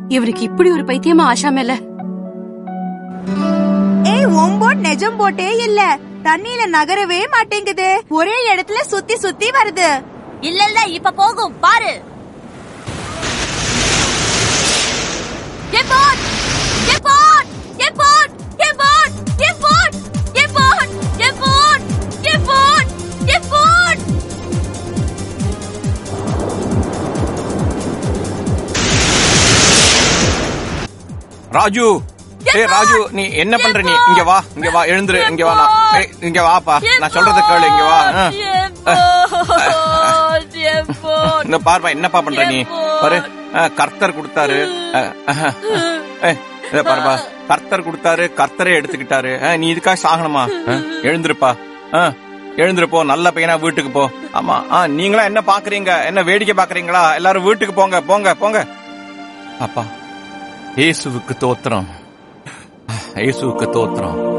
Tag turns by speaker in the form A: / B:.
A: இவருக்கு இப்படி ஒரு பைத்தியமா ஆஷா மேல
B: ஏய் உன் போட் நிஜம் போட்டே இல்ல தண்ணியில நகரவே மாட்டேங்குது ஒரே இடத்துல சுத்தி சுத்தி வருது
C: இல்ல இல்ல இப்ப போகும் பாரு என் போட் என் போட் என் போட் என் போட் என் போட் என் போட் என் போட் என் போட் என் போட்
D: ராஜு ஏய் ராஜு நீ என்ன பண்ற நீ இங்க வா இங்க வா எழுந்துரு இங்க வா நான் ஏய், இங்க வாப்பா நான் சொல்றத கேளு இங்க வா ஆ.
C: என் போட் என் போட்
D: இங்க பாருப்பா என்னப்பா பண்ற நீ பாரு ஆ, கர்த்தர் கொடுத்தாரு ஆ, ஆஹா. ஏய், இத பாருப்பா கர்த்தர் கொடுத்தாரு கர்த்தரே எடுத்துக்கிட்டாரு ஆ, நீ இதுக்காக சாகணுமா ஆ, எழுந்திருப்பா ஆ, எழுந்திரு போ நல்ல பையனா வீட்டுக்கு போ ஆமா ஆ நீங்களா என்ன பாக்குறீங்க என்ன வேடிக்கை பாக்குறீங்களா எல்லாரும் வீட்டுக்கு போங்க போங்க போங்க அப்பா இயேசுவுக்கு தோத்திரம் இயேசுவுக்கு தோத்திரம்